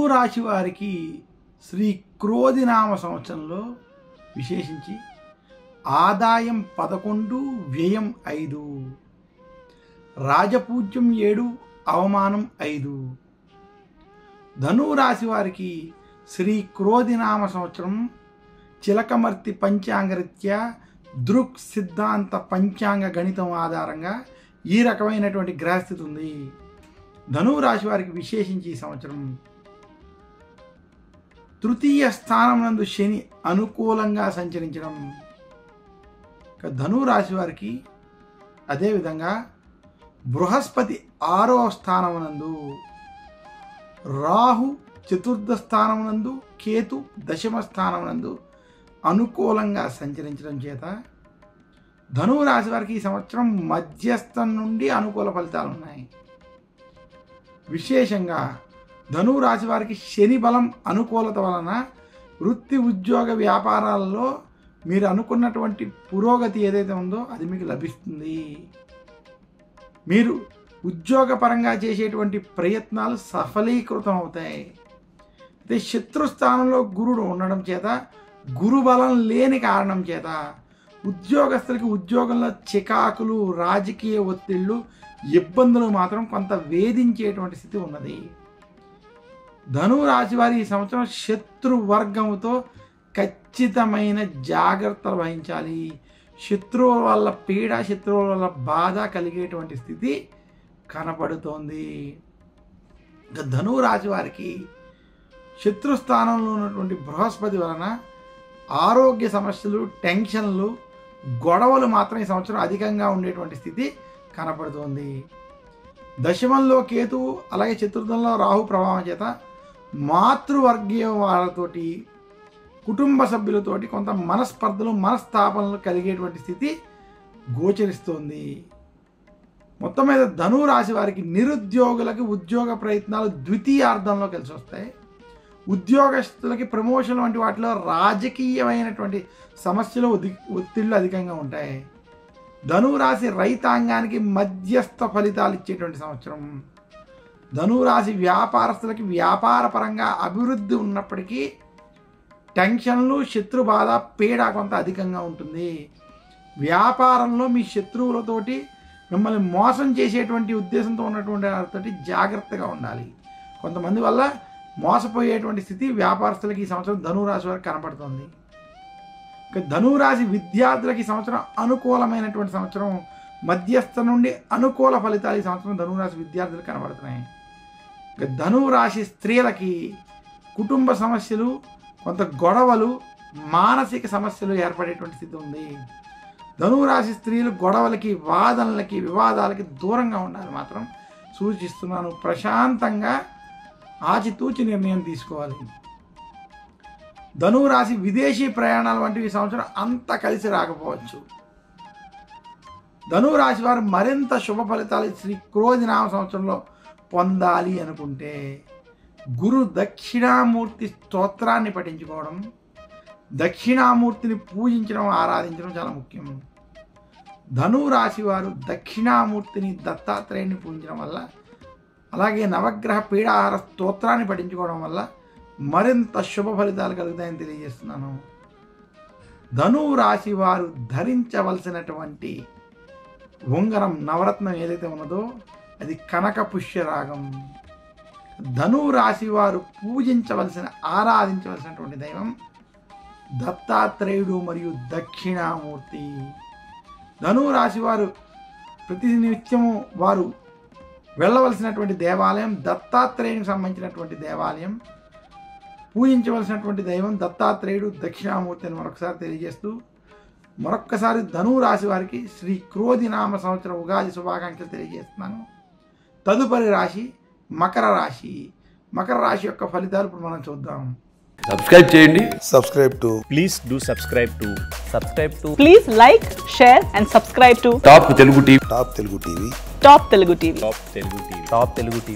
ధనురాశి వారికి శ్రీ క్రోధినామ సంవత్సరంలో విశేషించి ఆదాయం పదకొండు వ్యయం ఐదు రాజపూజ్యం ఏడు అవమానం ఐదు ధనురాశి వారికి శ్రీ క్రోధినామ సంవత్సరం చిలకమర్తి పంచాంగరీత్యా దృక్ సిద్ధాంత పంచాంగ గణితం ఆధారంగా ఈ రకమైనటువంటి గ్రహస్థితి ఉంది ధనువు రాశి వారికి విశేషించి ఈ సంవత్సరం తృతీయ స్థానం నందు శని అనుకూలంగా సంచరించడం ఇక ధనువు రాశి వారికి అదేవిధంగా బృహస్పతి ఆరో స్థానమునందు రాహు చతుర్థ స్థానమునందు కేతు దశమ స్థానమునందు అనుకూలంగా సంచరించడం చేత ధనువు రాశి వారికి ఈ సంవత్సరం మధ్యస్థం నుండి అనుకూల ఫలితాలు ఉన్నాయి విశేషంగా ధనువు రాశి వారికి శని బలం అనుకూలత వలన వృత్తి ఉద్యోగ వ్యాపారాలలో మీరు అనుకున్నటువంటి పురోగతి ఏదైతే ఉందో అది మీకు లభిస్తుంది మీరు ఉద్యోగపరంగా చేసేటువంటి ప్రయత్నాలు సఫలీకృతం అవుతాయి అయితే శత్రుస్థానంలో గురుడు ఉండడం చేత గురుబలం లేని కారణం చేత ఉద్యోగస్తులకి ఉద్యోగంలో చికాకులు రాజకీయ ఒత్తిళ్ళు ఇబ్బందులు మాత్రం కొంత వేధించేటువంటి స్థితి ఉన్నది ధనువు రాశి వారి ఈ సంవత్సరం శత్రు వర్గముతో ఖచ్చితమైన జాగ్రత్తలు వహించాలి శత్రువుల వల్ల పీడ శత్రువుల వల్ల బాధ కలిగేటువంటి స్థితి కనపడుతోంది ఇక ధనువు రాశి వారికి శత్రుస్థానంలో ఉన్నటువంటి బృహస్పతి వలన ఆరోగ్య సమస్యలు టెన్షన్లు గొడవలు మాత్రం ఈ సంవత్సరం అధికంగా ఉండేటువంటి స్థితి కనపడుతోంది దశమంలో కేతువు అలాగే చతుర్థంలో రాహు ప్రభావం చేత మాతృవర్గీయ వాళ్ళతోటి కుటుంబ సభ్యులతోటి కొంత మనస్పర్ధలు మనస్తాపనలు కలిగేటువంటి స్థితి గోచరిస్తోంది మొత్తం మీద ధనువు రాశి వారికి నిరుద్యోగులకి ఉద్యోగ ప్రయత్నాలు ద్వితీయార్థంలో కలిసి వస్తాయి ఉద్యోగస్తులకి ప్రమోషన్ వంటి వాటిలో రాజకీయమైనటువంటి సమస్యలు ఒది- ఒత్తిళ్లు అధికంగా ఉంటాయి ధనువు రాశి రైతాంగానికి మధ్యస్థ ఫలితాలు ఇచ్చేటువంటి సంవత్సరం ధనువు రాశి వ్యాపారస్తులకి వ్యాపార పరంగా అభివృద్ధి ఉన్నప్పటికీ టెన్షన్లు శత్రు బాధ పీడ కొంత అధికంగా ఉంటుంది వ్యాపారంలో మీ శత్రువులతోటి మిమ్మల్ని మోసం చేసేటువంటి ఉద్దేశంతో ఉన్నటువంటి వారితోటి జాగ్రత్తగా ఉండాలి కొంతమంది వల్ల మోసపోయేటువంటి స్థితి వ్యాపారస్తులకి ఈ సంవత్సరం ధనువు రాశి వారికి కనపడుతుంది ఇక ధనువు రాశి విద్యార్థులకి ఈ సంవత్సరం అనుకూలమైనటువంటి సంవత్సరం మధ్యస్థ నుండి అనుకూల ఫలితాలు ఈ సంవత్సరం ధనువు రాశి విద్యార్థులకు కనబడుతున్నాయి ఇక ధనువు రాశి స్త్రీలకి కుటుంబ సమస్యలు కొంత గొడవలు మానసిక సమస్యలు ఏర్పడేటువంటి స్థితి ఉంది ధనువు రాశి స్త్రీలు గొడవలకి వాదనలకి వివాదాలకి దూరంగా ఉండాలి మాత్రం సూచిస్తున్నాను ప్రశాంతంగా ఆచితూచి నిర్ణయం తీసుకోవాలి ధనువు రాశి విదేశీ ప్రయాణాలు వంటివి ఈ సంవత్సరం అంత కలిసి రాకపోవచ్చు ధనువు రాశి వారు మరింత శుభ ఫలితాలు శ్రీ క్రోధినామ సంవత్సరంలో పొందాలి అనుకుంటే గురు దక్షిణామూర్తి స్తోత్రాన్ని పఠించుకోవడం దక్షిణామూర్తిని పూజించడం ఆరాధించడం చాలా ముఖ్యం ధనువు రాశి వారు దక్షిణామూర్తిని దత్తాత్రేయుని పూజించడం వల్ల అలాగే నవగ్రహ పీడాహార స్తోత్రాన్ని పఠించుకోవడం వల్ల మరింత శుభ ఫలితాలు కలుగుతాయని తెలియజేస్తున్నాను ధనువు రాశి వారు ధరించవలసినటువంటి ఉంగరం నవరత్నం ఏదైతే ఉన్నదో అది కనక పుష్యరాగం ధనువు రాశి వారు పూజించవలసిన ఆరాధించవలసినటువంటి దైవం దత్తాత్రేయుడు మరియు దక్షిణామూర్తి ధనువు రాశి వారు ప్రతి నిత్యము వారు వెళ్ళవలసినటువంటి దేవాలయం దత్తాత్రేయునికి సంబంధించినటువంటి దేవాలయం పూజించవలసినటువంటి దైవం దత్తాత్రేయుడు దక్షిణామూర్తి అని మరొకసారి తెలియజేస్తూ మరొక్కసారి ధనువు రాశి వారికి శ్రీ క్రోధి నామ సంవత్సర ఉగాది శుభాకాంక్షలు తెలియజేస్తున్నాను తదుపరి రాశి మకర రాశి మకర రాశి యొక్క ఫలితాలు ఇప్పుడు మనం చూద్దాం సబ్స్క్రైబ్ చేయండి subscribe to please do subscribe to subscribe to Please like, share, and subscribe to Top Telugu TV Top Telugu TV. Top Telugu TV. top telugu tv top telugu tv